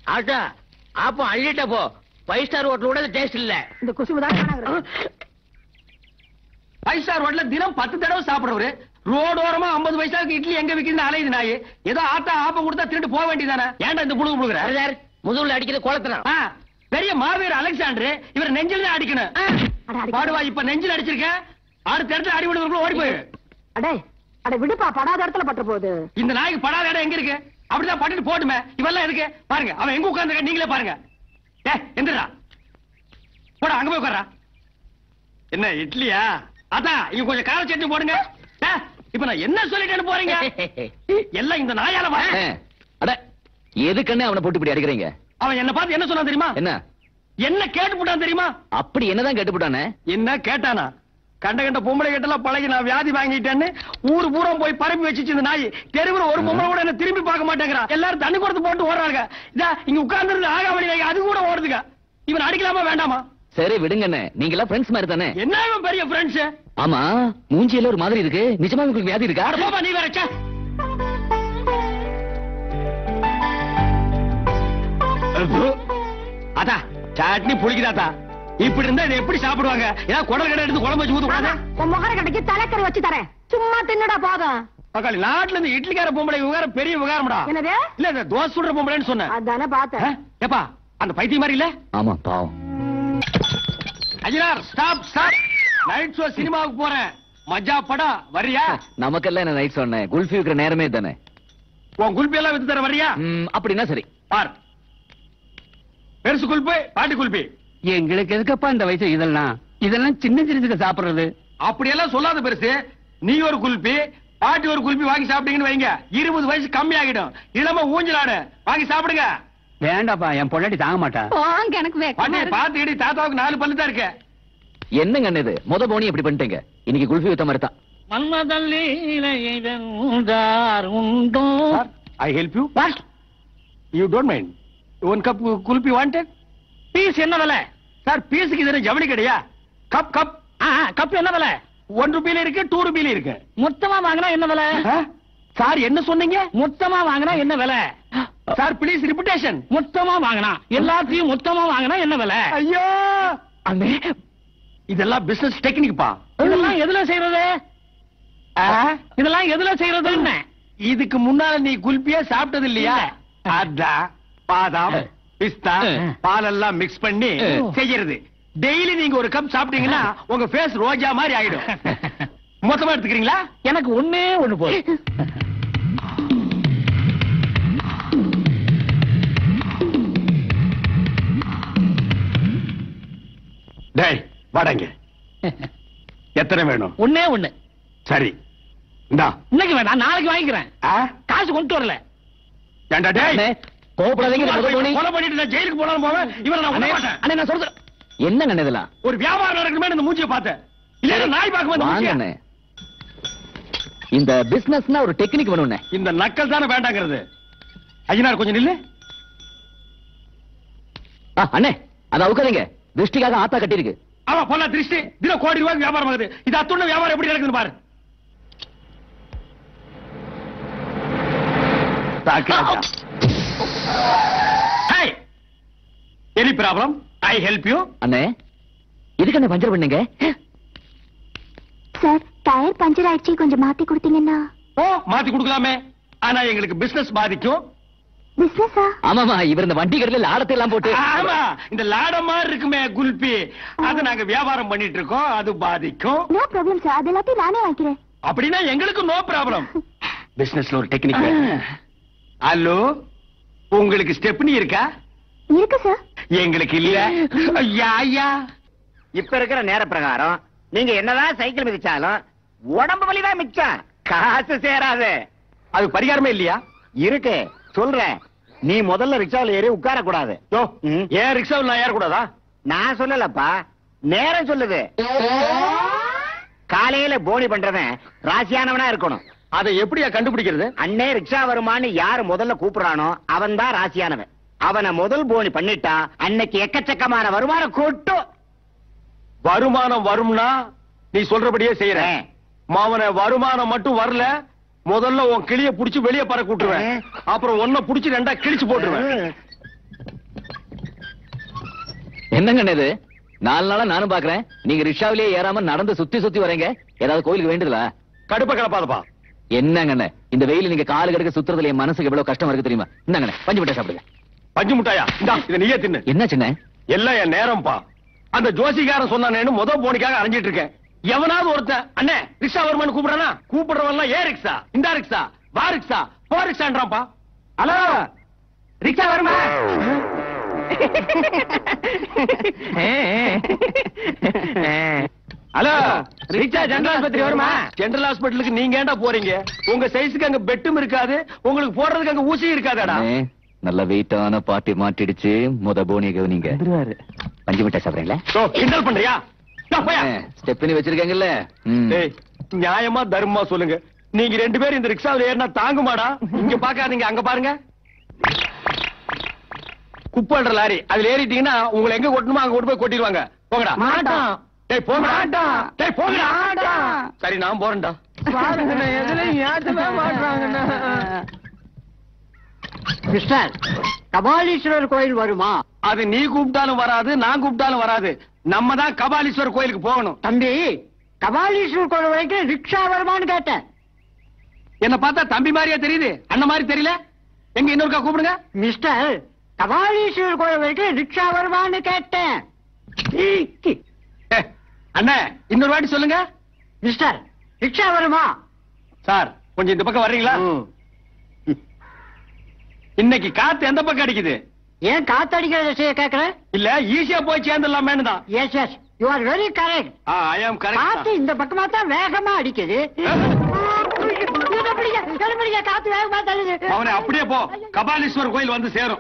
ஆட்டா அப்போ அள்ளிட்ட போ five star ஹோட்டலோட டேஸ்ட் இல்ல இந்த குசும்பு தான் காணாங்கிறது. ஃபைவ் ஸ்டார் ஹோட்டல்ல தினம் பத்து தடவை சாப்பிடுறவரு ரோடு ஓரமா ஐம்பது பைசாவுக்கு இட்லி எங்க விக்குதுன்னு அலையுது நாய் ஏதோ ஆத்தா ஆப்பம் கொடுத்தா திருட்டு போக வேண்டியதானே ஏன்டா இந்த புழுகு புழுகுற சார் முதுகுல அடிக்கிறது குளத்துனா ஆ, பெரிய மாவீர் அலெக்சாண்டர் இவர் நெஞ்சில் தான் அடிக்கணும் அட, அடிக்க- பாடுவா இப்ப நெஞ்சில் அடிச்சிருக்கேன் அடுத்த இடத்துல அடி விடுவதுக்குள்ள ஓடி போயிரு அடே அட விடுப்பா படாத இடத்துல பட்டு போகுது இந்த நாய்க்கு படாத இடம் எங்க இருக்கு அப்படிதான் பட்டுட்டு போட்டுமே இவெல்லாம் எதுக்கு பாருங்க அவன் எங்க உட்கார்ந்து நீங்களே பாருங்க ஏ எந்திரா போடா அங்க போய் உட்கார்றா என்ன இட்லியா அதான் இங்க கொஞ்சம் கார சட்னி போடுங்க ஏ, இப்ப நான் என்ன சொல்லிட்டேன்னு போறீங்க எல்லாம் இந்த நாயால வா அட எதுக்குன்னு அவனை போட்டு இப்படி அடிக்கிறீங்க அவன் என்ன பார்த்து என்ன சொன்னான் தெரியுமா என்ன என்ன கேட்டு போட்டான் தெரியுமா அப்படி என்னதான் கேட்டுப்பட்டானே என்ன கேட்டானா கண்ட கண்ட பொம்பளை கிட்டலாம் பழகி நான் வியாதி வாங்கிட்டேன்னு ஊரு பூரா போய் பரப்பி வச்சுச்சு இந்த நாய் தெருவுல ஒரு பொம்பளை கூட என்ன திரும்பி பார்க்க மாட்டேங்கிறான் எல்லாரும் தண்ணி கொடுத்து போட்டு ஓடுறாங்க இதா இங்க உட்கார்ந்து ஆகாவளி நாய் அது கூட ஓடுதுங்க இவன் அடிக்கலாமா வேண்டாமா சரி விடுங்கண்ணே நீங்க எல்லாம் ஃப்ரெண்ட்ஸ் மாதிரி தானே என்ன இவன் பெரிய ஃப்ரெண்ட்ஸ் ஆமா மூஞ்சியில ஒரு மாதிரி இருக்கு நிஜமா உங்களுக்கு வியாதி இருக்கா அட போப்பா நீ வேற ச்சே. அதா சட்னி புளிக்குதாத்தா இப்படி இருந்தா இதை எப்படி சாப்பிடுவாங்க ஏதாவது குடல் கடை எடுத்து குழம்பு வச்சு ஊத்து ஆமா, உன் முகர கடைக்கு தலைக்கறி வச்சு தரேன் சும்மா தின்னுடா போதும் மக்காளி நாட்டுல இருந்து இட்லிக்கார பொம்பளை விவகாரம் பெரிய விவகாரம்டா என்னது இல்ல இந்த தோசை சுடுற பொம்பளைன்னு சொன்னேன் அதானே ஆ? பார்த்தேன் ஏப்பா அந்த பைத்தியம் மாதிரி இல்ல ஆமா பாவம் அஜினார் ஸ்டாப் ஸ்டாப் நைட் ஷோ சினிமாவுக்கு போறேன் மஜா படம் வரியா நமக்கெல்லாம் என்ன நைட் சொன்னேன் குல்ஃபி இருக்கிற நேரமே தானே உன் குல்பி எல்லாம் வித்து தர வரியா ம், அப்படின்னா சரி பார் பெருசு குல்பி பாட்டி குல்பி எங்களுக்கு எதுக்கப்பா இந்த வயசு இதெல்லாம் இதெல்லாம் சின்ன சின்னதுக்கு சாப்பிடுறது அப்படியெல்லாம் சொல்லாத பெருசு நீ ஒரு குல்பி பாட்டி ஒரு குல்பி வாங்கி சாப்பிட்டீங்கன்னு வைங்க இருபது வயசு கம்மி ஆகிடும் இளம ஊஞ்சலாடு வாங்கி சாப்பிடுங்க வேண்டாப்பா என் பொண்டாட்டி தாங்க மாட்டா போங்க எனக்கு பாட்டி பாத்துக்கிட்டு தாத்தாவுக்கு நாலு பல்லு தான் இருக்கு என்னங்க அண்ணே இது முத போனி இப்படி பண்ணிட்டீங்க இன்னைக்கு குல்ஃபி வித்த மாதிரி தான் மன்மதல்லீலையார் உண்டோ I help you you don't mind one cup kulfi wanted piece என்ன விலை சார் பீஸுக்கு இது என்ன ஜவுளி கிடையா கப் கப் ஆ, கப் என்ன விலை ஒன் ருபியில இருக்கு டூ ருபியில இருக்கு மொத்தமா வாங்கினா என்ன விலை ஆ? சார் என்ன சொன்னீங்க மொத்தமா வாங்கினா என்ன விலை சார் ப்ளீஸ் ரிப்புடேஷன் மொத்தமா வாங்கினா எல்லாத்தையும் மொத்தமா வாங்கினா என்ன விலை ஐயோ அண்ணே இதெல்லாம் பிசினஸ் டெக்னிக்பா இதெல்லாம் எதுல செய்யறது இதெல்லாம் எதுல செய்யறது என்ன இதுக்கு முன்னால நீ குல்பியா சாப்பிட்டது இல்லையா அதான் பாதாம் பிஸ்தா பாலெல்லாம் மிக்ஸ் பண்ணி செய்யறது டெய்லி நீங்க ஒரு கப் சாப்பிட்டீங்கன்னா உங்க ஃபேஸ் ரோஜா மாதிரி ஆயிடும் மொத்தமா எடுத்துக்கிறீங்களா எனக்கு ஒண்ணே ஒண்ணு போதும் டேய் வாடாங்க எத்தனை வேணும் ஒண்ணே ஒண்ணு சரி இந்தா இன்னைக்கு வேணாம் நாளைக்கு வாங்கிக்கிறேன் ஆ? காசு கொண்டு வரல ஏண்டா டேய் அண்ணே, கோவப்படாதீங்க இந்த முத போனி கொலை பண்ணிட்டு நான் ஜெயிலுக்கு போனாலும் போவேன் இவனை நான் விட மாட்டேன் அண்ணே நான் சொல்றேன் என்னங்க அண்ணே இதெல்லாம் ஒரு வியாபாரம் நடக்கணுமே இந்த மூஞ்சியை பார்த்தேன் இல்ல நாய் பார்க்க வந்த வாங்க மூஞ்சியை. அண்ணே இந்த பிசினஸ்னா ஒரு டெக்னிக் வேணும்ண்ணே இந்த நக்கல் தானே வேண்டாங்கிறது ஐயனார் கொஞ்சம் நில்லு ஆ, அண்ணே அதை அவுக்காதீங்க திருஷ்டிக்காக ஆத்தா கட்டியிருக்கு ஆமா போல திருஷ்டி தினம் கோடி ரூபாய்க்கு வியாபாரம் ஆகுது இது அத்துள்ள வியாபாரம் எப்படி நடக்குது பாரு any problem I help you அண்ணே இதுக்கு என்ன பஞ்சர் பண்ணீங்க சார் டயர் பஞ்சர் ஆயிடுச்சு கொஞ்சம் மாத்தி கொடுத்தீங்கன்னா ஓ மாத்தி கொடுக்கலாமே ஆனா எங்களுக்கு பிசினஸ் பாதிக்கும் பிசினஸா ஆமாமா இவர் இந்த வண்டி கடையில லாடத்தை எல்லாம் போட்டு ஆமா இந்த லாட மாதிரி இருக்குமே குல்பி அது நாங்க வியாபாரம் பண்ணிட்டு இருக்கோம் அது பாதிக்கும் நோ ப்ராப்ளம் சார் அது எல்லாத்தையும் நானே வாங்கிக்கிறேன் அப்படின்னா எங்களுக்கு நோ ப்ராப்ளம் பிசினஸ்ல ஒரு டெக்னிக் ஹலோ உங்களுக்கு ஸ்டெப்னி இருக்கா இருக்கு சார் எங்களுக்கு இல்ல ஐயா ஐயா இப்ப இருக்கிற நேர பிரகாரம் நீங்க என்னதான் சைக்கிள் மிதிச்சாலும் உடம்பு வலிதான் மிச்சம் காசு சேராது அது பரிகாரமே இல்லையா இருக்கு சொல்றேன் நீ முதல்ல ரிக்ஷாவில் ஏறி உட்கார கூடாது யோ ம். ஏன் ரிக்ஷாவில் நான் ஏறக்கூடாதா நான் சொல்லலப்பா நேரம் சொல்லுது காலையில போனி பண்றவன் ராசியானவனா இருக்கணும் அதை எப்படியா கண்டுபிடிக்கிறது அண்ணே ரிக்ஷா வருமான்னு யாரு முதல்ல கூப்பிடுறானோ அவன் தான் ராசியானவன் அவனை முதல் போனி பண்ணிட்டா அன்னைக்கு எக்கச்சக்கமான வருமானம் கொட்டும் வருமானம் வரும்னா நீ சொல்றபடியே செய்யறேன் மாவன வருமானம் மட்டும் வரல முதல்ல உன் கிளிய புடிச்சு வெளிய பறக்க விட்டுருவேன் அப்புறம் ஒன்ன புடிச்சு ரெண்டா கிழிச்சு போட்டுருவேன் என்னங்க இது நாலு நாளா நானும் பாக்குறேன் நீங்க ரிக்ஷாவிலேயே ஏறாம நடந்து சுத்தி சுத்தி வரீங்க ஏதாவது கோயிலுக்கு வேண்டுதலா கடுப்ப கிளப்பாதப்பா என்னங்கண்ணே இந்த வெயில நீங்க காலு கடுக்க சுத்துறதுல என் மனசுக்கு எவ்வளவு கஷ்டமா இருக்கு தெரியுமா இந்தாங்கண்ணே பஞ்சு மிட்டாய் சாப்பிடுங்க பஞ்சு முட்டாயா இந்தா இதை நீயே தின்னு என்ன சின்ன எல்லாம் என் நேரம்ப்பா அந்த ஜோசிகாரன் சொன்னானேன்னு முத போனிக்காக அரைஞ்சிட்டு இருக்கேன் எவனாவது ஒருத்தன் அண்ணே ரிக்ஷா வருமானு கூப்பிடுறானா கூப்பிடுறவன் ஏ ரிக்ஷா இந்த ரிக்ஷா வா ரிக்ஷா போ ரிக்ஷான்றான்ப்பா ஹலோ ரிக்ஷா வருமா ஹலோ ரிக்ஷா ஜெனரல் ஆஸ்பத்திரி வருமா ஜெனரல் ஹாஸ்பிட்டலுக்கு நீங்க ஏன்டா போறீங்க உங்க சைஸுக்கு அங்க பெட்டும் இருக்காது உங்களுக்கு போடுறதுக்கு அங்க ஊசியும் இருக்காதாடா அண்ணே, நல்ல வெயிட்டான பாட்டி மாட்டிடுச்சு முத போனிய கவனிங்க பஞ்சு மிட்டாய் சாப்பிடுறீங்களா ஓ, கிண்டல் பண்றியா டா, போயா. ஸ்டெப்னி வச்சிருக்கீங்கல்ல ம். டேய், நியாயமா தர்மமா சொல்லுங்க நீங்க ரெண்டு பேரும் இந்த ரிக்ஷாவில் ஏறினா தாங்குமாடா இங்க பாக்காதீங்க அங்க பாருங்க குப்பன்ற லாரி அதுல ஏறிட்டீங்கன்னா உங்களை எங்க கொட்டணுமோ அங்க கொண்டு போய் கொட்டிடுவாங்க போங்கடா மாட்டோம். டேய் போங்கடா மாட்டோம். டேய் போங்கடா மாட்டோம். சரி நான் போறேன்டா பாருங்கண்ணே எதுலயும் ஏத்தவே மாட்டாங்கண்ணே மிஸ்டர் கபாலீஸ்வரர் கோயில் வருமா அது நீ கூப்பிட்டாலும் வராது நான் கூப்பிட்டாலும் வராது நம்ம தான் கபாலீஸ்வரர் கோயிலுக்கு போகணும் தம்பி கபாலீஸ்வரர் கோயில் வரைக்கும் ரிக்ஷா வருமான்னு கேட்டேன் என்ன பார்த்தா தம்பி மாதிரியா தெரியுது அண்ணன் மாதிரி தெரியல எங்க இன்னொருக்கா கூப்பிடுங்க மிஸ்டர் கபாலீஸ்வரர் கோயில் வரைக்கும் ரிக்ஷா வருமான்னு கேட்டேன் ஏ, அண்ணே இன்னொரு வாட்டி சொல்லுங்க மிஸ்டர் ரிக்ஷா வருமா சார் கொஞ்சம் இந்த பக்கம் வர்றீங்களா இன்னைக்கு காத்து எந்த பக்கம் அடிக்குது ஏன் காத்தடிக்கிற திசையை கேட்கிறேன் இல்ல ஈஸியா போய் சேர்ந்துடலாமேன்னு தான் yes yes you are very correct I am காத்து கரெக்ட் இந்த பக்கமா தான் வேகமா அடிக்குது என்ன பிடிக்க, என்ன பிடிக்க, காத்து வேகமா தள்ளுது அவனை அப்படியே போ கபாலீஸ்வரர் கோயில் வந்து சேரும்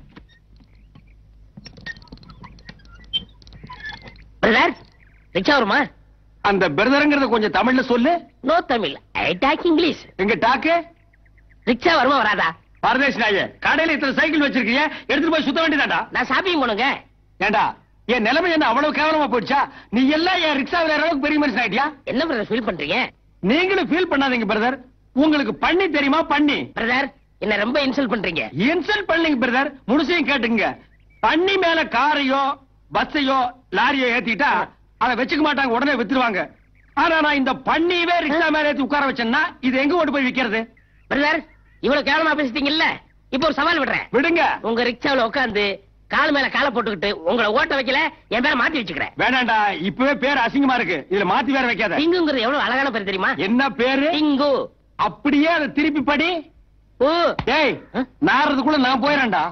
பிரதர் ரிக்ஷா வருமா அந்த பிரதருங்கிறத கொஞ்சம் தமிழ்ல சொல்லு no Tamil I talk English எங்க டாக்கு ரிக்ஷா வருமா வராதா பரதேஷ் நாயே கடையில இத்தனை சைக்கிள் வச்சிருக்கீங்க எடுத்துட்டு போய் சுத்த வேண்டியதாடா நான் ஷாப்பிங் போனுங்க ஏண்டா என் நிலைமை என்ன அவ்வளவு கேவலமா போயிடுச்சா நீ எல்லாம் என் ரிக்ஷா விளையாடுற அளவுக்கு பெரிய மனுஷன் ஆயிட்டியா என்ன பிரதர் ஃபீல் பண்றீங்க நீங்களும் ஃபீல் பண்ணாதீங்க பிரதர் உங்களுக்கு பண்ணி தெரியுமா பண்ணி பிரதர் என்ன ரொம்ப இன்சல்ட் பண்றீங்க இன்சல்ட் பண்ணீங்க பிரதர் முழுசையும் கேட்டுங்க பண்ணி மேல காரையோ பஸ்ஸையோ லாரியோ ஏத்திட்டா அதை வச்சுக்க மாட்டாங்க உடனே வித்துருவாங்க ஆனா நான் இந்த பண்ணியவே ரிக்ஷா மேல ஏத்தி உட்கார வச்சேன்னா இது எங்க கொண்டு போய் விக்கிறது பிரதர் இவ்வளவு கேவலமா பேசிட்டீங்கல்ல இப்போ ஒரு சவால் விடுறேன் விடுங்க உங்க ரிக்ஷாவுல உட்கார்ந்து கால் மேல காலை போட்டுக்கிட்டு உங்களை ஓட்ட வைக்கல என் பேரை மாத்தி வச்சுக்கிறேன் வேணாண்டா இப்பவே பேர் அசிங்கமா இருக்கு இதுல மாத்தி வேற வைக்காத டிங்குங்கிறது எவ்வளவு அழகான பேர் தெரியுமா என்ன பேரு டிங்கு அப்படியே அதை திருப்பி படி ஓ டேய் நாறதுக்குள்ள நான் போயிடறேன்டா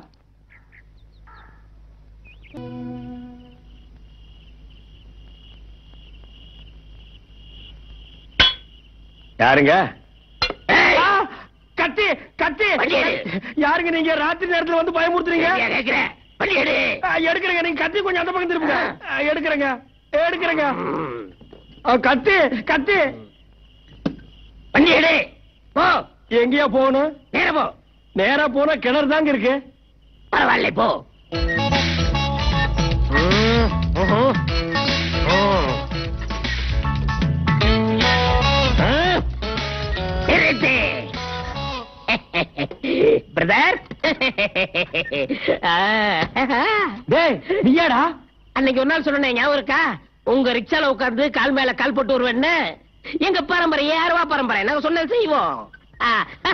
யாருங்க ஆ, கத்தி கத்தி வண்டி எடு. யாருங்க நீங்க ராத்திரி நேரத்துல வந்து பயமுறுத்துறீங்க சரியா கேக்குறேன் வழி எடு ஆ, எடுக்கிறேங்க நீங்க கத்தி கொஞ்சம் அந்த பக்கம் திருப்புங்க ஆ, எடுக்கிறேங்க எடுக்கிறேங்க ஆ, கத்தி கத்தி வண்டி எடு போ எங்கேயா போகணும் நேர போ நேரா போனா கிணறு தாங்க இருக்கு பரவாயில்ல போ நிறுத்து பிரதர் டேய் நீயாடா அன்னைக்கு ஒரு நாள் சொன்னேன் ஞாபகம் இருக்கா உங்க ரிக்ஷால உட்கார்ந்து கால் மேல கால் போட்டு வருவேன்னு எங்க பரம்பரை யாருவா பரம்பரை நாங்க சொன்னது செய்வோம் ஆ.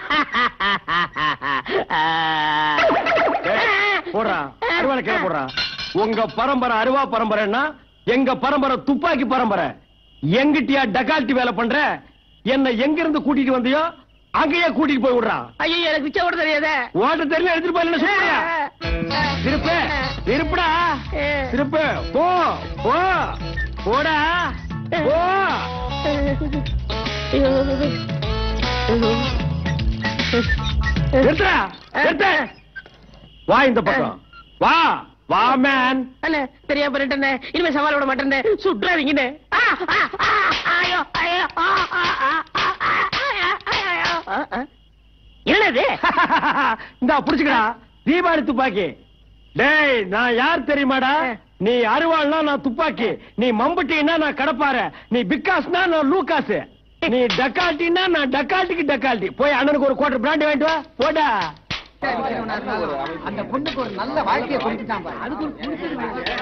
டேய், போடுறா அருவாளை கீழே போடுறா உங்க பரம்பரை அருவா பரம்பரைன்னா எங்க பரம்பரை துப்பாக்கி பரம்பரை எங்கிட்டயா டகால்ட்டி வேலை பண்ற என்ன எங்க இருந்து கூட்டிட்டு வந்தியோ அங்கேயே கூட்டிட்டு போய் விடுறா ஐயோ எனக்கு ரிக்ஷா ஓட தெரியாதே ஓட்ட தெரியல எடுத்துட்டு போய் சொல்றியா திருப்பு திருப்புடா திருப்பு போ போ போடா போ நிறுத்துடா நிறுத்து வா இந்த பக்கம் வா வா மேன் அண்ணே தெரியாம பண்ணிட்டேனே இனிமே சவால் விட மாட்டேனே சுற்றாதீங்கண்ணே ஆ, ஆ, ஆ, ஐயோ, ஐயோ, ஆ, ஆ, ஆ, ஆ, ஆ, ஐயோ, ஐயோ, ஆ, ஆ. என்னது இந்தா புடிச்சுக்கடா தீபாவளி துப்பாக்கி டேய் நான் யார் தெரியுமாடா நீ அருவாள்னா நான் துப்பாக்கி நீ மம்பட்டினா நான் கடப்பார நீ பிக்காஸ்னா நான் லூகாஸ் நீ டக்கால்ட்டினா நான் டக்கால்ட்டிக்கு டக்கால்ட்டி போய் அண்ணனுக்கு ஒரு குவார்டர் பிராண்டி வாங்கிட்டு வா போடா அந்த பொண்ணுக்கு ஒரு நல்ல வாழ்க்கையை கொடுத்துட்டான் பாரு. அதுக்கு ஒரு புடிச்சது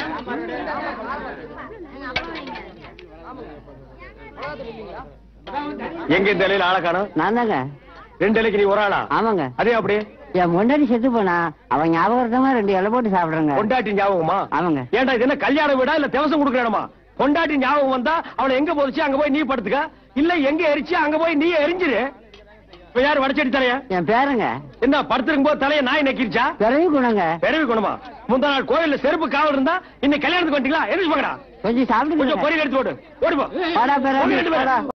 எங்க இந்த இலையில ஆளை காணும் நான் தாங்க ரெண்டு இலைக்கு நீ ஒரு ஆளா ஆமாங்க அதே அப்படி என் முன்னாடி செத்து போனா அவன் ஞாபகமா ரெண்டு இலை போட்டு சாப்பிடுறேங்க கொண்டாட்டி ஞாபகமா ஆமாங்க ஏன்டா இது என்ன கல்யாண வீடா இல்ல திவசம் கொடுக்கணுமா கொண்டாட்டி ஞாபகம் வந்தா அவளை எங்க போதிச்சு அங்க போய் நீ படுத்துக்க இல்ல எங்க எரிச்சு அங்க போய் நீ எரிஞ்சிரு இப்ப யாரு வடச்சடி தலைய என் பேருங்க என்ன படுத்திருக்கும் போது தலைய நாய் நக்கிருச்சா பிறவி குணங்க பிறவி குணமா முந்தா நாள் கோயில்ல செருப்பு காவல் இருந்தா இன்னைக்கு கல்யாணத்துக்கு வந்துட்டீங்களா எரிச்சு போங்கடா கொஞ்சம் சாப்பிடுங்க கொஞ்சம் பொரியல் எடுத்து ஓடு ஓடி போ வாடா பிறவி, பொரியல் எடுத்து வா. வாடா.